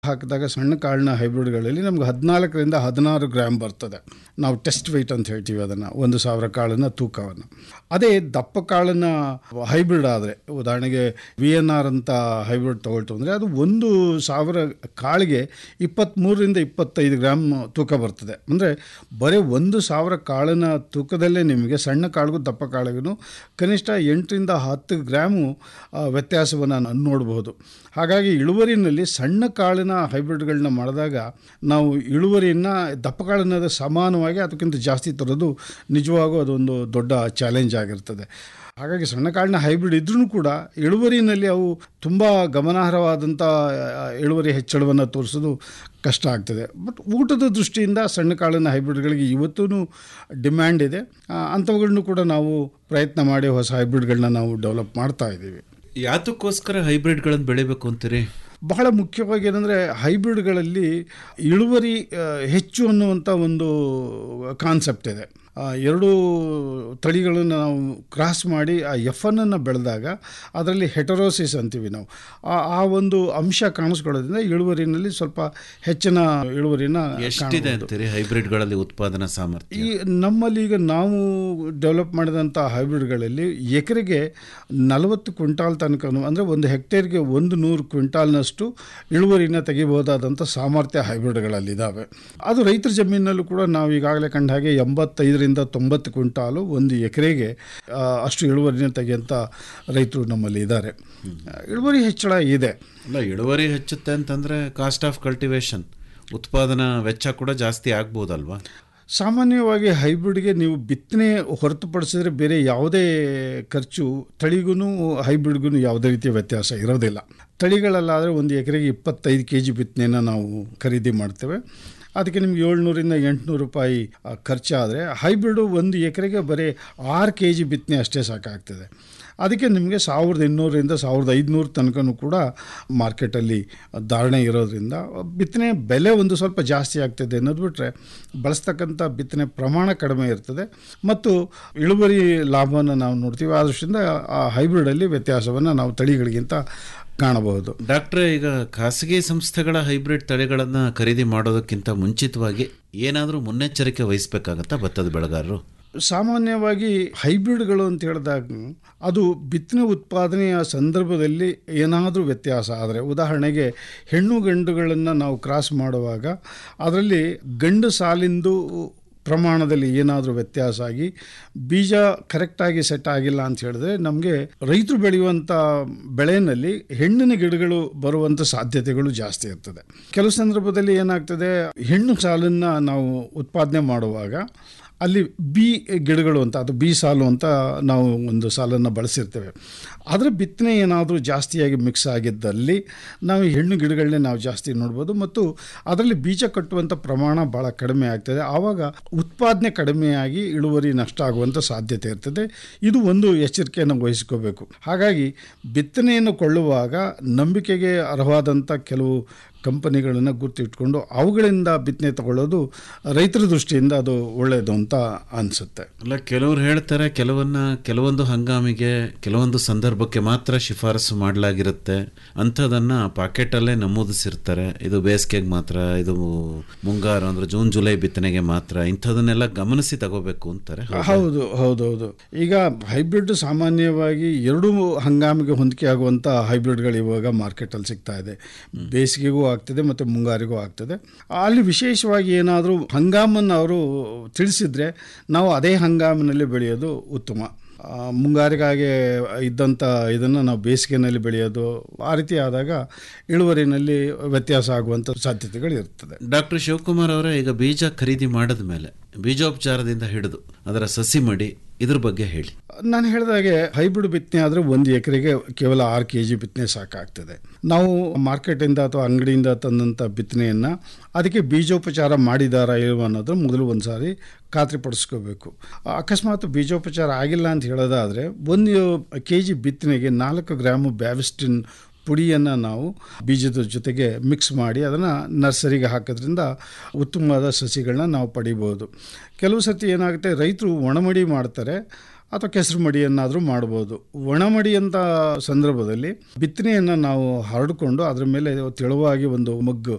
ಹಾಕಿದಾಗ ಸಣ್ಣ ಕಾಳಿನ ಹೈಬ್ರಿಡ್ಗಳಲ್ಲಿ ನಮ್ಗೆ ಹದಿನಾಲ್ಕರಿಂದ ಹದಿನಾರು ಗ್ರಾಮ್ ಬರ್ತದೆ ನಾವು ಟೆಸ್ಟ್ ವೆಯ್ಟ್ ಅಂತ ಹೇಳ್ತೀವಿ ಅದನ್ನು ಒಂದು ಸಾವಿರ ಕಾಳಿನ ತೂಕವನ್ನು ಅದೇ ದಪ್ಪ ಕಾಳಿನ ಹೈಬ್ರಿಡ್ ಆದರೆ ಉದಾಹರಣೆಗೆ ವಿ ಎನ್ ಆರ್ ಅಂತ ಹೈಬ್ರಿಡ್ ತೊಗೊಳ್ತು ಅಂದರೆ ಅದು ಒಂದು ಸಾವಿರ ಕಾಳಿಗೆ ಇಪ್ಪತ್ತ್ಮೂರರಿಂದ ಇಪ್ಪತ್ತೈದು ಗ್ರಾಮ್ ತೂಕ ಬರ್ತದೆ ಅಂದರೆ ಬರೀ ಒಂದು ಸಾವಿರ ಕಾಳಿನ ತೂಕದಲ್ಲೇ ನಿಮಗೆ ಸಣ್ಣ ಕಾಳಿಗೂ ದಪ್ಪ ಕಾಳಿಗೂ ಕನಿಷ್ಠ ಎಂಟರಿಂದ ಹತ್ತು ಗ್ರಾಮು ಆ, ವ್ಯತ್ಯಾಸವನ್ನು ನೋಡಬಹುದು ಹಾಗಾಗಿ ಇಳುವರಿನಲ್ಲಿ ಸಣ್ಣ ಕಾಳಿನ ಹೈಬ್ರಿಡ್ಗಳನ್ನ ಮಾಡಿದಾಗ ನಾವು ಇಳುವರಿಯನ್ನು ದಪ್ಪ ಕಾಳಿನ ಸಮಾನವಾಗಿ ಅದಕ್ಕಿಂತ ಜಾಸ್ತಿ ತರೋದು ನಿಜವಾಗೂ ಅದೊಂದು ದೊಡ್ಡ ಚಾಲೆಂಜ್ ಆಗಿರ್ತದೆ ಹಾಗಾಗಿ ಸಣ್ಣ ಕಾಳಿನ ಹೈಬ್ರಿಡ್ ಇದ್ರೂ ಕೂಡ ಇಳುವರಿನಲ್ಲಿ ಅವು ತುಂಬ ಗಮನಾರ್ಹವಾದಂಥ ಆ, ಇಳುವರಿ ಹೆಚ್ಚಳವನ್ನು ತೋರಿಸೋದು ಕಷ್ಟ ಆಗ್ತದೆ ಬಟ್ ಊಟದ ದೃಷ್ಟಿಯಿಂದ ಸಣ್ಣ ಕಾಳಿನ ಹೈಬ್ರಿಡ್ಗಳಿಗೆ ಇವತ್ತೂ ಡಿಮ್ಯಾಂಡ್ ಇದೆ ಆ, ಅಂಥವುಗಳನ್ನು ಕೂಡ ನಾವು ಪ್ರಯತ್ನ ಮಾಡಿ ಹೊಸ ಹೈಬ್ರಿಡ್ಗಳನ್ನ ನಾವು ಡೆವಲಪ್ ಮಾಡ್ತಾ ಇದ್ದೀವಿ ಯಾತಕ್ಕೋಸ್ಕರ ಹೈಬ್ರಿಡ್ಗಳನ್ನು ಬೆಳಿಬೇಕು ಅಂತೀರಿ ಬಹಳ ಮುಖ್ಯವಾಗಿ ಏನಂದರೆ ಹೈಬ್ರಿಡ್ಗಳಲ್ಲಿ ಇಳುವರಿ ಆ, ಹೆಚ್ಚು ಅನ್ನುವಂಥ ಒಂದು ಕಾನ್ಸೆಪ್ಟ್ ಇದೆ ಆ, ಎರಡೂ ತಳಿಗಳನ್ನು ನಾವು ಕ್ರಾಸ್ ಮಾಡಿ ಆ ಎಫನ್ನು ಬೆಳೆದಾಗ ಅದರಲ್ಲಿ ಹೆಟರೋಸಿಸ್ ಅಂತೀವಿ ನಾವು ಆ ಆ ಒಂದು ಅಂಶ ಕಾಣಿಸ್ಕೊಳ್ಳೋದ್ರಿಂದ ಇಳುವರಿನಲ್ಲಿ ಸ್ವಲ್ಪ ಹೆಚ್ಚಿನ ಇಳುವರಿನ ಎಷ್ಟಿದೆ ಕಾಣಬಹುದು. ಅಂತೀರಿ ಹೈಬ್ರಿಡ್ಗಳಲ್ಲಿ ಉತ್ಪಾದನಾ ಸಾಮರ್ಥ್ಯ ಈ ನಮ್ಮಲ್ಲಿ ಈಗ ನಾವು ಡೆವಲಪ್ ಮಾಡಿದಂಥ ಹೈಬ್ರಿಡ್ಗಳಲ್ಲಿ ಎಕರೆಗೆ ನಲವತ್ತು ಕ್ವಿಂಟಾಲ್ ತನಕ ಅಂದರೆ ಒಂದು ಹೆಕ್ಟೇರ್ಗೆ ಒಂದು ನೂರು ಕ್ವಿಂಟಾಲ್ನಷ್ಟು ಇಳುವರಿನ ತೆಗಿಬಹುದಾದಂಥ ಸಾಮರ್ಥ್ಯ ಹೈಬ್ರಿಡ್ಗಳಲ್ಲಿದ್ದಾವೆ ಅದು ರೈತರ ಜಮೀನಲ್ಲೂ ಕೂಡ ನಾವು ಈಗಾಗಲೇ ಕಂಡ ಹಾಗೆ ಎಂಬತ್ತೈದರಿಂದ ತೊಂಬತ್ತು ಕ್ವಿಂಟಾಲು ಒಂದು ಎಕರೆಗೆ ಆ, ಅಷ್ಟು ಇಳುವರಿನ ತೆಗೆಯಂಥ ರೈತರು ನಮ್ಮಲ್ಲಿ ಇದ್ದಾರೆ ಇಳುವರಿ ಹೆಚ್ಚಳ ಇದೆ ಅಲ್ಲ ಇಳುವರಿ ಹೆಚ್ಚುತ್ತೆ ಅಂತಂದ್ರೆ ಕಾಸ್ಟ್ ಆಫ್ ಕಲ್ಟಿವೇಶನ್ ಉತ್ಪಾದನಾ ವೆಚ್ಚ ಕೂಡ ಜಾಸ್ತಿ ಆಗ್ಬೋದಲ್ವಾ ಸಾಮಾನ್ಯವಾಗಿ ಹೈಬ್ರಿಡ್ಗೆ ನೀವು ಬಿತ್ತನೆ ಹೊರತುಪಡಿಸಿದ್ರೆ ಬೇರೆ ಯಾವುದೇ ಖರ್ಚು ತಳಿಗೂ ಹೈಬ್ರಿಡ್ಗೂ ಯಾವುದೇ ರೀತಿಯ ವ್ಯತ್ಯಾಸ ಇರೋದಿಲ್ಲ ತಳಿಗಳಲ್ಲಾದರೆ ಒಂದು ಎಕರೆಗೆ ಇಪ್ಪತ್ತೈದು ಕೆ ಜಿ ಬಿತ್ತನೆನ ನಾವು ಖರೀದಿ ಮಾಡ್ತೇವೆ ಅದಕ್ಕೆ ನಿಮ್ಗೆ ಏಳ್ನೂರಿಂದ ಎಂಟುನೂರು ರೂಪಾಯಿ ಆ, ಖರ್ಚಾದರೆ ಹೈಬ್ರಿಡು ಒಂದು ಎಕರೆಗೆ ಬರೀ ಆರು ಕೆ ಜಿ ಬಿತ್ತನೆ ಅಷ್ಟೇ ಸಾಕಾಗ್ತದೆ ಅದಕ್ಕೆ ನಿಮಗೆ ಸಾವಿರದ ಇನ್ನೂರರಿಂದ ಸಾವಿರದ ಐದುನೂರು ತನಕನೂ ಕೂಡ ಮಾರ್ಕೆಟಲ್ಲಿ ಧಾರಣೆ ಇರೋದ್ರಿಂದ ಬಿತ್ತನೆ ಬೆಲೆ ಒಂದು ಸ್ವಲ್ಪ ಜಾಸ್ತಿ ಆಗ್ತದೆ ಅನ್ನೋದು ಬಿಟ್ಟರೆ ಬಳಸ್ತಕ್ಕಂಥ ಬಿತ್ತನೆ ಪ್ರಮಾಣ ಕಡಿಮೆ ಇರ್ತದೆ ಮತ್ತು ಇಳುವರಿ ಲಾಭವನ್ನು ನಾವು ನೋಡ್ತೀವಿ ಆ ದೃಷ್ಟಿಯಿಂದ ಆ ಹೈಬ್ರಿಡಲ್ಲಿ ವ್ಯತ್ಯಾಸವನ್ನು ನಾವು ತಳಿಗಳಿಗಿಂತ ಕಾಣಬಹುದು ಡಾಕ್ಟ್ರೆ ಈಗ ಖಾಸಗಿ ಸಂಸ್ಥೆಗಳ ಹೈಬ್ರಿಡ್ ತಳಿಗಳನ್ನು ಖರೀದಿ ಮಾಡೋದಕ್ಕಿಂತ ಮುಂಚಿತವಾಗಿ ಏನಾದರೂ ಮುನ್ನೆಚ್ಚರಿಕೆ ವಹಿಸಬೇಕಾಗತ್ತಾ ಭತ್ತದ ಬೆಳೆಗಾರರು ಸಾಮಾನ್ಯವಾಗಿ ಹೈಬ್ರಿಡ್ಗಳು ಅಂತ ಹೇಳಿದಾಗ ಅದು ಬಿತ್ತನೆ ಉತ್ಪಾದನೆಯ ಸಂದರ್ಭದಲ್ಲಿ ಏನಾದರೂ ವ್ಯತ್ಯಾಸ ಆದರೆ ಉದಾಹರಣೆಗೆ ಹೆಣ್ಣು ಗಂಡುಗಳನ್ನು ನಾವು ಕ್ರಾಸ್ ಮಾಡುವಾಗ ಅದರಲ್ಲಿ ಗಂಡು ಸಾಲಿಂದು ಪ್ರಮಾಣದಲ್ಲಿ ಏನಾದರೂ ವ್ಯತ್ಯಾಸ ಆಗಿ ಬೀಜ ಕರೆಕ್ಟಾಗಿ ಸೆಟ್ ಆಗಿಲ್ಲ ಅಂತ ಹೇಳಿದ್ರೆ ನಮಗೆ ರೈತರು ಬೆಳೆಯುವಂಥ ಬೆಳೆಯಲ್ಲಿ ಹೆಣ್ಣಿನ ಗಿಡಗಳು ಬರುವಂಥ ಸಾಧ್ಯತೆಗಳು ಜಾಸ್ತಿ ಇರ್ತದೆ ಕೆಲವು ಸಂದರ್ಭದಲ್ಲಿ ಏನಾಗ್ತದೆ ಹೆಣ್ಣು ಸಾಲನ್ನು ನಾವು ಉತ್ಪಾದನೆ ಮಾಡುವಾಗ ಅಲ್ಲಿ ಬಿ ಗಿಡಗಳು ಅಂತ ಅದು ಬಿ ಸಾಲು ಅಂತ ನಾವು ಒಂದು ಸಾಲನ್ನು ಬಳಸಿರ್ತೇವೆ ಅದರ ಬಿತ್ತನೆ ಏನಾದರೂ ಜಾಸ್ತಿಯಾಗಿ ಮಿಕ್ಸ್ ಆಗಿದ್ದಲ್ಲಿ ನಾವು ಈ ಹೆಣ್ಣು ಗಿಡಗಳನ್ನೇ ನಾವು ಜಾಸ್ತಿ ನೋಡ್ಬೋದು ಮತ್ತು ಅದರಲ್ಲಿ ಬೀಜ ಕಟ್ಟುವಂಥ ಪ್ರಮಾಣ ಭಾಳ ಕಡಿಮೆ ಆಗ್ತದೆ ಆವಾಗ ಉತ್ಪಾದನೆ ಕಡಿಮೆಯಾಗಿ ಇಳುವರಿ ನಷ್ಟ ಆಗುವಂಥ ಸಾಧ್ಯತೆ ಇರ್ತದೆ ಇದು ಒಂದು ಎಚ್ಚರಿಕೆಯನ್ನು ವಹಿಸ್ಕೋಬೇಕು ಹಾಗಾಗಿ ಬಿತ್ತನೆಯನ್ನು ಕೊಳ್ಳುವಾಗ ನಂಬಿಕೆಗೆ ಅರ್ಹವಾದಂಥ ಕೆಲವು ಕಂಪನಿಗಳನ್ನು ಗುರ್ತಿಟ್ಕೊಂಡು ಅವುಗಳಿಂದ ಬಿತ್ತನೆ ತಗೊಳ್ಳೋದು ರೈತರ ದೃಷ್ಟಿಯಿಂದ ಅದು ಒಳ್ಳೆಯದು ಅಂತ ಅನಿಸುತ್ತೆ ಅಲ್ಲ ಕೆಲವ್ರು ಹೇಳ್ತಾರೆ ಕೆಲವನ್ನ ಕೆಲವೊಂದು ಹಂಗಾಮಿಗೆ ಕೆಲವೊಂದು ಸಂದರ್ಭಕ್ಕೆ ಮಾತ್ರ ಶಿಫಾರಸು ಮಾಡಲಾಗಿರುತ್ತೆ ಅಂಥದನ್ನು ಪಾಕೆಟಲ್ಲೇ ನಮೂದಿಸಿರ್ತಾರೆ ಇದು ಬೇಸಿಗೆಗೆ ಮಾತ್ರ ಇದು ಮುಂಗಾರು ಅಂದರೆ ಜೂನ್ ಜುಲೈ ಬಿತ್ತನೆಗೆ ಮಾತ್ರ ಇಂಥದನ್ನೆಲ್ಲ ಗಮನಿಸಿ ತಗೋಬೇಕು ಅಂತಾರೆ ಹೌದು ಹೌದು ಹೌದು ಈಗ ಹೈಬ್ರಿಡ್ ಸಾಮಾನ್ಯವಾಗಿ ಎರಡೂ ಹಂಗಾಮಿಗೆ ಹೊಂದಿಕೆ ಆಗುವಂಥ ಹೈಬ್ರಿಡ್ಗಳು ಇವಾಗ ಮಾರ್ಕೆಟಲ್ಲಿ ಸಿಗ್ತಾ ಇದೆ ಬೇಸಿಗೆಗೂ ಆಗ್ತದೆ ಮತ್ತು ಮುಂಗಾರಿಗೂ ಆಗ್ತದೆ ಅಲ್ಲಿ ವಿಶೇಷವಾಗಿ ಏನಾದರೂ ಹಂಗಾಮನ್ನು ಅವರು ತಿಳಿಸಿದರೆ ನಾವು ಅದೇ ಹಂಗಾಮಿನಲ್ಲಿ ಬೆಳೆಯೋದು ಉತ್ತಮ ಆ, ಮುಂಗಾರಿಗಾಗಿ ಇದ್ದಂಥ ಇದನ್ನು ನಾವು ಬೇಸಿಗೆನಲ್ಲಿ ಬೆಳೆಯೋದು ಆ ರೀತಿ ಆದಾಗ ಇಳುವರಿನಲ್ಲಿ ವ್ಯತ್ಯಾಸ ಆಗುವಂಥ ಸಾಧ್ಯತೆಗಳು ಇರ್ತದೆ ಡಾಕ್ಟರ್ ಶಿವಕುಮಾರ್ ಅವರೇ ಈಗ ಬೀಜ ಖರೀದಿ ಮಾಡಿದ ಮೇಲೆ ಬೀಜೋಪಚಾರದಿಂದ ಹಿಡಿದು ಅದರ ಸಸಿ ಮಡಿ ಇದ್ರ ಬಗ್ಗೆ ಹೇಳಿ ನಾನು ಹೇಳಿದಾಗೆ ಹೈಬ್ರಿಡ್ ಬಿತ್ತನೆ ಆದರೆ ಒಂದು ಎಕರೆಗೆ ಕೇವಲ ಆರು ಕೆ ಜಿ ಬಿತ್ತನೆ ಸಾಕಾಗ್ತದೆ ನಾವು ಮಾರ್ಕೆಟಿಂದ ಅಥವಾ ಅಂಗಡಿಯಿಂದ ತಂದಂಥ ಬಿತ್ತನೆಯನ್ನು ಅದಕ್ಕೆ ಬೀಜೋಪಚಾರ ಮಾಡಿದಾರಾ ಇಲ್ವ ಅನ್ನೋದು ಮೊದಲು ಒಂದು ಸಾರಿ ಖಾತ್ರಿಪಡಿಸ್ಕೋಬೇಕು ಅಕಸ್ಮಾತ್ ಬೀಜೋಪಚಾರ ಆಗಿಲ್ಲ ಅಂತ ಹೇಳೋದಾದರೆ ಒಂದು ಕೆ ಜಿ ಬಿತ್ತನೆಗೆ ನಾಲ್ಕು ಗ್ರಾಮು ಬ್ಯಾವಿಸ್ಟಿನ್ ಪುಡಿಯನ್ನು ನಾವು ಬೀಜದ ಜೊತೆಗೆ ಮಿಕ್ಸ್ ಮಾಡಿ ಅದನ್ನು ನರ್ಸರಿಗೆ ಹಾಕೋದ್ರಿಂದ ಉತ್ತಮವಾದ ಸಸಿಗಳನ್ನ ನಾವು ಪಡಿಬೋದು ಕೆಲವು ಸರ್ತಿ ಏನಾಗುತ್ತೆ ರೈತರು ಒಣಮಡಿ ಮಾಡ್ತಾರೆ ಅಥವಾ ಕೆಸರು ಮಡಿಯನ್ನಾದರೂ ಮಾಡ್ಬೋದು ಒಣಮಡಿ ಅಂತ ಸಂದರ್ಭದಲ್ಲಿ ಬಿತ್ತನೆಯನ್ನು ನಾವು ಹರಡಿಕೊಂಡು ಅದರ ಮೇಲೆ ತೆಳುವಾಗಿ ಒಂದು ಮಗ್ಗು